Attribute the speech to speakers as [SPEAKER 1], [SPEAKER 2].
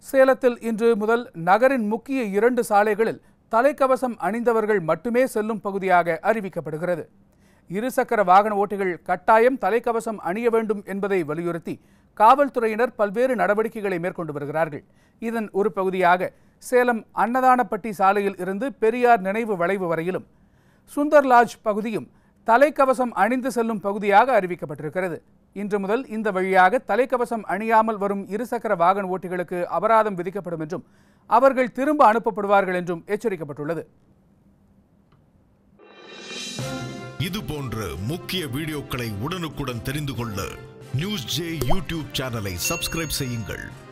[SPEAKER 1] சேலத்தில் இன்று முதல் நகரின் முக்கிய இரண்டு சாலைகளில் தலைக்கவசம் அணிந்தவர்கள் மட்டுமே செல்லும் பகுதியாக அறிவிக்கப்படுகிறது இருசக்கர வாகன ஓட்டிகள் கட்டாயம் தலைக்கவசம் அணிய வேண்டும் என்பதை வலியுறுத்தி காவல்துறையினர் பல்வேறு நடவடிக்கைகளை மேற்கொண்டு வருகிறார்கள் இதன் ஒரு பகுதியாக சேலம் அன்னதானப்பட்டி சாலையில் இருந்து பெரியார் நினைவு வளைவு வரையிலும் சுந்தர் லாட்ஜ் பகுதியும் தலைக்கவசம் அணிந்து செல்லும் பகுதியாக அறிவிக்கப்பட்டிருக்கிறது இன்று முதல் இந்த வழியாக தலைக்கவசம் அணியாமல் வரும் இருசக்கர வாகன ஓட்டிகளுக்கு அபராதம் விதிக்கப்படும் என்றும் அவர்கள் திரும்ப அனுப்பப்படுவார்கள் என்றும் எச்சரிக்கப்பட்டுள்ளது
[SPEAKER 2] இது போன்ற முக்கிய வீடியோக்களை உடனுக்குடன் தெரிந்து கொள்ள நியூஸ் ஜே யூடியூப் சேனலை சப்ஸ்கிரைப் செய்யுங்கள்